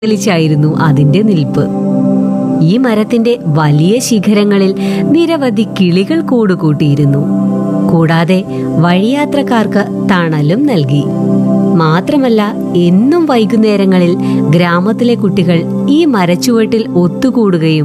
വലിച്ചായിരുന്നു അതിന്റെ നിൽപ്പ് ഈ മരത്തിന്റെ വലിയ ശിഖരങ്ങളിൽ നിരവധി കിളികൾ കൂടുകൂട്ടിയിരുന്നു കൂടാതെ വഴിയാത്രക്കാർക്ക് തണലും നൽകി മാത്രമല്ല എന്നും വൈകുന്നേരങ്ങളിൽ ഗ്രാമത്തിലെ കുട്ടികൾ ഈ മരച്ചുവട്ടിൽ ഒത്തുകൂടുകയും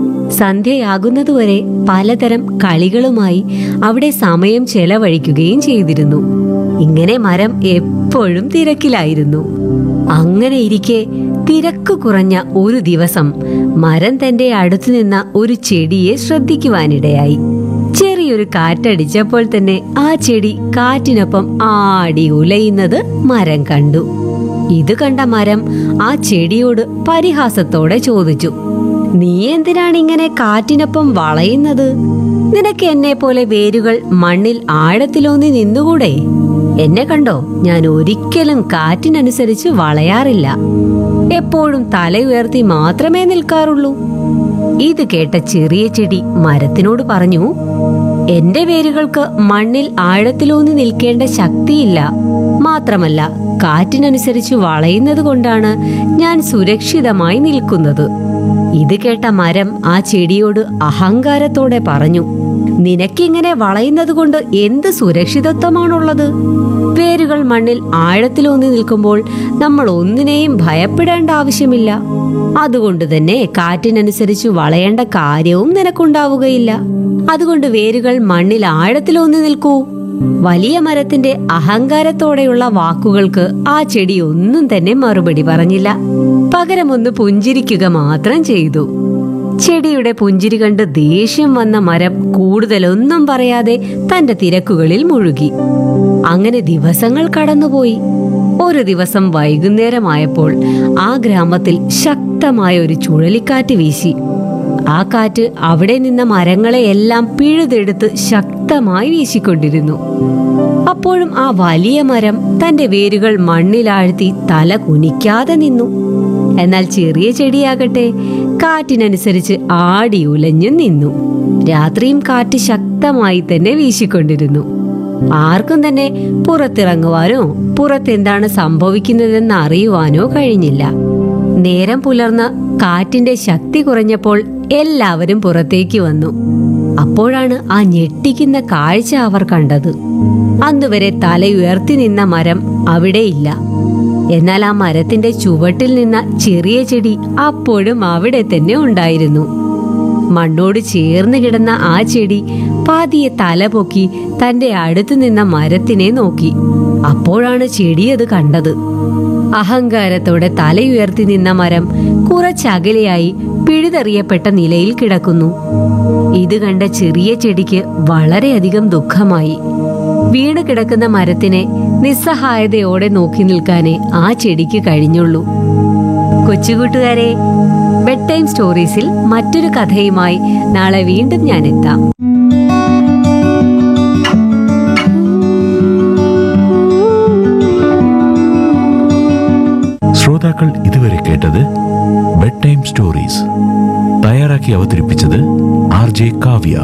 സന്ധ്യയാകുന്നതുവരെ പലതരം കളികളുമായി അവിടെ സമയം ചെലവഴിക്കുകയും ചെയ്തിരുന്നു ഇങ്ങനെ മരം എപ്പോഴും തിരക്കിലായിരുന്നു അങ്ങനെ ഇരിക്കെ തിരക്ക് കുറഞ്ഞ ഒരു ദിവസം മരം തന്റെ അടുത്തു നിന്ന ഒരു ചെടിയെ ശ്രദ്ധിക്കുവാനിടയായി ചെറിയൊരു കാറ്റടിച്ചപ്പോൾ തന്നെ ആ ചെടി കാറ്റിനൊപ്പം ആടി ഉലയുന്നത് മരം കണ്ടു ഇത് കണ്ട മരം ആ ചെടിയോട് പരിഹാസത്തോടെ ചോദിച്ചു നീ എന്തിനാണ് ഇങ്ങനെ കാറ്റിനൊപ്പം വളയുന്നത് നിനക്ക് എന്നെ പോലെ വേരുകൾ മണ്ണിൽ ആഴത്തിലൂന്നി നിന്നുകൂടെ എന്നെ കണ്ടോ ഞാൻ ഒരിക്കലും കാറ്റിനനുസരിച്ച് വളയാറില്ല എപ്പോഴും തല ഉയർത്തി മാത്രമേ നിൽക്കാറുള്ളൂ ഇത് കേട്ട ചെറിയ ചെടി മരത്തിനോട് പറഞ്ഞു എന്റെ വേരുകൾക്ക് മണ്ണിൽ ആഴത്തിലൂന്നി നിൽക്കേണ്ട ശക്തിയില്ല മാത്രമല്ല കാറ്റിനനുസരിച്ച് വളയുന്നത് കൊണ്ടാണ് ഞാൻ സുരക്ഷിതമായി നിൽക്കുന്നത് ഇത് കേട്ട മരം ആ ചെടിയോട് അഹങ്കാരത്തോടെ പറഞ്ഞു നിനക്കിങ്ങനെ വളയുന്നത് കൊണ്ട് എന്ത് സുരക്ഷിതത്വമാണുള്ളത് വേരുകൾ മണ്ണിൽ ആഴത്തിലൂന്നി നിൽക്കുമ്പോൾ നമ്മൾ ഒന്നിനെയും ഭയപ്പെടേണ്ട ആവശ്യമില്ല അതുകൊണ്ട് തന്നെ കാറ്റിനനുസരിച്ച് വളയേണ്ട കാര്യവും നിനക്കുണ്ടാവുകയില്ല അതുകൊണ്ട് വേരുകൾ മണ്ണിൽ ആഴത്തിലൂന്നി നിൽക്കൂ വലിയ മരത്തിന്റെ അഹങ്കാരത്തോടെയുള്ള വാക്കുകൾക്ക് ആ ചെടി ഒന്നും തന്നെ മറുപടി പറഞ്ഞില്ല പകരം ഒന്ന് പുഞ്ചിരിക്കുക മാത്രം ചെയ്തു ചെടിയുടെ പുഞ്ചിരി കണ്ട് ദേഷ്യം വന്ന മരം കൂടുതലൊന്നും പറയാതെ തന്റെ തിരക്കുകളിൽ മുഴുകി അങ്ങനെ ദിവസങ്ങൾ കടന്നുപോയി ഒരു ദിവസം വൈകുന്നേരമായപ്പോൾ ആ ഗ്രാമത്തിൽ ശക്തമായ ഒരു ചുഴലിക്കാറ്റ് വീശി ആ കാറ്റ് അവിടെ നിന്ന മരങ്ങളെയെല്ലാം പിഴുതെടുത്ത് ശക്തമായി വീശിക്കൊണ്ടിരുന്നു അപ്പോഴും ആ വലിയ മരം തന്റെ വേരുകൾ മണ്ണിലാഴ്ത്തി തല കുനിക്കാതെ നിന്നു എന്നാൽ ചെറിയ ചെടിയാകട്ടെ കാറ്റിനനുസരിച്ച് ആടി ഉലഞ്ഞു നിന്നു രാത്രിയും കാറ്റ് ശക്തമായി തന്നെ വീശിക്കൊണ്ടിരുന്നു ആർക്കും തന്നെ പുറത്തിറങ്ങുവാനോ പുറത്തെന്താണ് സംഭവിക്കുന്നതെന്ന് അറിയുവാനോ കഴിഞ്ഞില്ല നേരം പുലർന്ന് കാറ്റിന്റെ ശക്തി കുറഞ്ഞപ്പോൾ എല്ലാവരും പുറത്തേക്ക് വന്നു അപ്പോഴാണ് ആ ഞെട്ടിക്കുന്ന കാഴ്ച അവർ കണ്ടത് അന്നുവരെ തലയുയർത്തി നിന്ന മരം അവിടെയില്ല എന്നാൽ ആ മരത്തിന്റെ ചുവട്ടിൽ നിന്ന ചെറിയ ചെടി അപ്പോഴും അവിടെ തന്നെ ഉണ്ടായിരുന്നു മണ്ണോട് ചേർന്ന് കിടന്ന ആ ചെടി പാതിയെ തല പൊക്കി തന്റെ അടുത്ത് നിന്ന മരത്തിനെ നോക്കി അപ്പോഴാണ് ചെടി അത് കണ്ടത് അഹങ്കാരത്തോടെ തലയുയർത്തി നിന്ന മരം കുറച്ചകലെയായി പിഴുതെറിയപ്പെട്ട നിലയിൽ കിടക്കുന്നു ഇത് കണ്ട ചെറിയ ചെടിക്ക് വളരെയധികം ദുഃഖമായി വീണ് കിടക്കുന്ന മരത്തിനെ നിസ്സഹായതയോടെ നോക്കി നിൽക്കാനേ ആ ചെടിക്ക് കഴിഞ്ഞുള്ളൂ കൊച്ചുകൂട്ടുകാരെ ബെഡ് ടൈം സ്റ്റോറീസിൽ മറ്റൊരു കഥയുമായി നാളെ വീണ്ടും ഞാൻ എത്താം ശ്രോതാക്കൾ ഇതുവരെ കേട്ടത് ബെഡ് ടൈം സ്റ്റോറീസ് തയ്യാറാക്കി അവതരിപ്പിച്ചത് ആർ ജെ കാവ്യ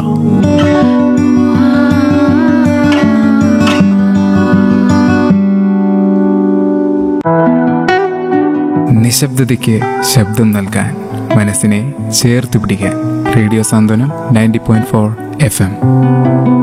നിശബ്ദതയ്ക്ക് ശബ്ദം നൽകാൻ മനസ്സിനെ ചേർത്ത് പിടിക്കാൻ radio Santhwanam ninety point four F M